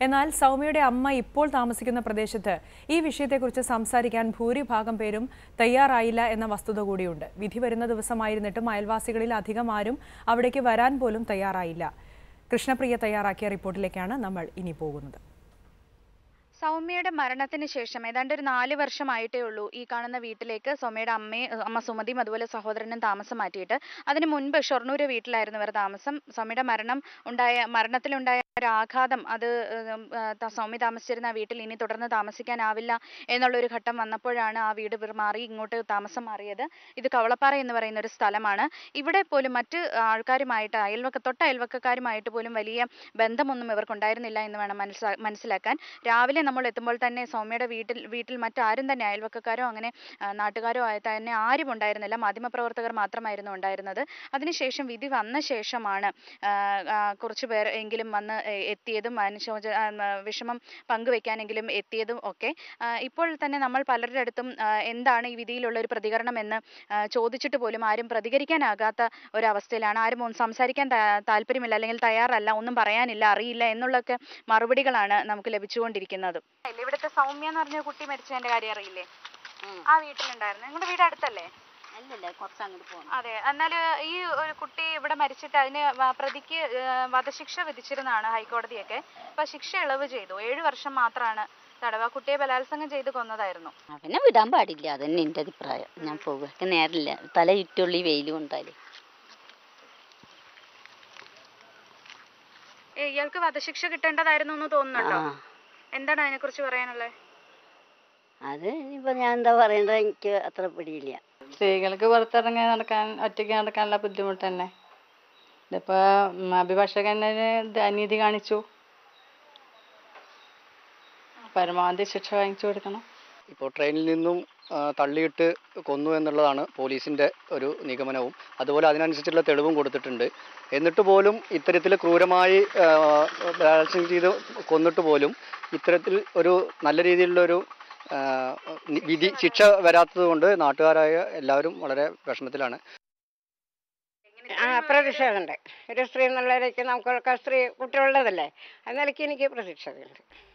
എന്നാൽ സൗമ്യയുടെ അമ്മ ഇപ്പോൾ താമസിക്കുന്ന പ്രദേശത്ത് ഈ വിഷയത്തെക്കുറിച്ച് സംസാരിക്കാൻ ഭൂരിഭാഗം പേരും തയ്യാറായില്ല എന്ന വസ്തുത കൂടിയുണ്ട് വിധി വരുന്ന ദിവസമായിരുന്നിട്ടും അയൽവാസികളിൽ അധികം ആരും അവിടേക്ക് വരാൻ പോലും തയ്യാറായില്ല കൃഷ്ണപ്രിയ തയ്യാറാക്കിയ റിപ്പോർട്ടിലേക്കാണ് നമ്മൾ ഇനി പോകുന്നത് സൗമ്യയുടെ മരണത്തിന് ശേഷം ഏതാണ്ട് ഒരു നാല് വർഷമായിട്ടേ ഉള്ളൂ ഈ കാണുന്ന വീട്ടിലേക്ക് സൗമ്യയുടെ അമ്മയും അമ്മ സുമതിയും അതുപോലെ സഹോദരനും താമസം മാറ്റിയിട്ട് അതിന് മുൻപ് ഷൊർണൂര് വീട്ടിലായിരുന്നു ഇവർ താമസം സൗമ്യയുടെ മരണം ഉണ്ടായ മരണത്തിലുണ്ടായ ഒരു ആഘാതം അത് ഉം, ആ, ത- സൗമ്യ താമസിച്ചിരുന്ന ആ വീട്ടിൽ ഇനി തുടർന്ന് താമസിക്കാനാവില്ല എന്നുള്ളൊരു ഘട്ടം വന്നപ്പോഴാണ് ആ വീട് വിർ- മാറി ഇങ്ങോട്ട് താമസം മാറിയത് ഇത് കവളപ്പാറ എന്ന് പറയുന്ന ഒരു സ്ഥലമാണ് ഇവിടെ പോലും മറ്റ് ആൾക്കാരുമായിട്ട് അയൽവക്ക തൊട്ട അയൽവക്കക്കാരുമായിട്ട് പോലും വലിയ ബന്ധമൊന്നും ഇവർക്കുണ്ടായിരുന്നില്ല എന്ന് വേണം മനസ്സിലാ മനസ്സിലാക്കാൻ രാവിലെ നമ്മൾ എത്തുമ്പോൾ തന്നെ സൗമ്യയുടെ വീട്ടിൽ വീട്ടിൽ മറ്റാരും തന്നെ അയൽവക്കക്കാരോ അങ്ങനെ ആ, നാട്ടുകാരോ ആയ തന്നെ ആരും ഉണ്ടായിരുന്നില്ല മാധ്യമപ്രവർത്തകർ മാത്രമായിരുന്നു ഉണ്ടായിരുന്നത് അതിനുശേഷം വിധി വന്ന ശേഷമാണ് ആ, ആ, കുറച്ച് പേർ എങ്കിലും വന്ന് എ- എത്തിയതും അനുശോച ആ, ഉം, വിഷമം പങ്കുവെക്കാനെങ്കിലും എത്തിയതും ഒക്കെ ആ, ഇപ്പോൾ തന്നെ നമ്മൾ പലരുടെ അടുത്തും ആ, എന്താണ് ഈ വിധിയിലുള്ള ഒരു പ്രതികരണം എന്ന് ആ, ചോദിച്ചിട്ട് പോലും ആരും പ്രതികരിക്കാനാകാത്ത ഒരവസ്ഥയിലാണ് ആരും ഒന്നും സംസാരിക്കാൻ താ- താല്പര്യമില്ല അല്ലെങ്കിൽ തയ്യാറല്ല ഒന്നും പറയാനില്ല അറിയില്ല എന്നുള്ളൊക്കെ മറുപടികളാണ് നമുക്ക് ലഭിച്ചുകൊണ്ടിരിക്കുന്നത് ഇവിടുത്തെ സൗമ്യ എന്ന് പറഞ്ഞ കുട്ടി മരിച്ചതിന്റെ കാര്യം അറിയില്ലേ ആ വീട്ടിലുണ്ടായിരുന്നു നിങ്ങളുടെ വീട് അടുത്തല്ലേ അല്ലല്ല കുറച്ച് അങ്ങോട്ട് പോകണം അതെ എന്നാൽ ഈ ഒരു കുട്ടി ഇവിടെ മരിച്ചിട്ട് അതിന് വ- പ്രതിക്ക് ഏഹ്, വധശിക്ഷ വിധിച്ചിരുന്നതാണ് ഹൈക്കോടതിയൊക്കെ അപ്പൊ ശിക്ഷ ഇളവ് ചെയ്തു ഏഴു വർഷം മാത്രമാണ് തടവ് ആ കുട്ടിയെ ബലാത്സംഗം ചെയ്ത് കൊന്നതായിരുന്നു അവനെ വിടാൻ പാടില്ല അതന്നെ എൻ്റെ അഭിപ്രായം ഞാൻ പോകുക എനിക്ക് നേരില്ല തല ചുറ്റുള്ളി വെയിൽ കൊണ്ടാല് ഏ, ഇയാൾക്ക് വധശിക്ഷ കിട്ടേണ്ടതായിരുന്നു എന്ന് തോന്നുന്നുണ്ടോ ആ എന്താണ് അതിനെ കുറിച്ച് പറയാനുള്ളത് അത് ഇനിയിപ്പോ ഞാൻ എന്താ പറയണ്ടത് എനിക്ക് അത്ര പിടിയില്ല സ്ത്രീകൾക്ക് പുറത്തിറങ്ങി നടക്കാൻ ഒറ്റയ്ക്ക് നടക്കാനുള്ള ബുദ്ധിമുട്ട് തന്നെ ഇതിപ്പോ ഉം, അഭിഭാഷകൻ തന്നെ ഇത് അനീതി കാണിച്ചു പരമാവധി ശിക്ഷ വാങ്ങിച്ചു കൊടുക്കണം ഇപ്പോൾ ട്രെയിനിൽ നിന്നും ആ, തള്ളിയിട്ട് കൊന്നു എന്നുള്ളതാണ് പോലീസിൻ്റെ ഒരു നിഗമനവും അതുപോലെ അതിനനുസരിച്ചുള്ള തെളിവും കൊടുത്തിട്ടുണ്ട് എന്നിട്ട് പോലും ഇത്തരത്തിൽ ക്രൂരമായി ആ, ബലാത്സംഗം ചെയ്ത് കൊന്നിട്ട് പോലും ഇത്തരത്തിൽ ഒരു നല്ല രീതിയിലുള്ള ഒരു ആ, നി- വിധി ശിക്ഷ വരാത്തത് കൊണ്ട് നാട്ടുകാരായ എല്ലാവരും വളരെ വിഷമത്തിലാണ് ആ പ്രതിഷേധമുണ്ട് ഒരു സ്ത്രീ എന്നുള്ള നിലയ്ക്ക് നമുക്കൊക്കെ സ്ത്രീ കുട്ടികളുള്ളതല്ലേ ആ നിലയ്ക്ക് എനിക്ക് പ്രതിഷേധമുണ്ട്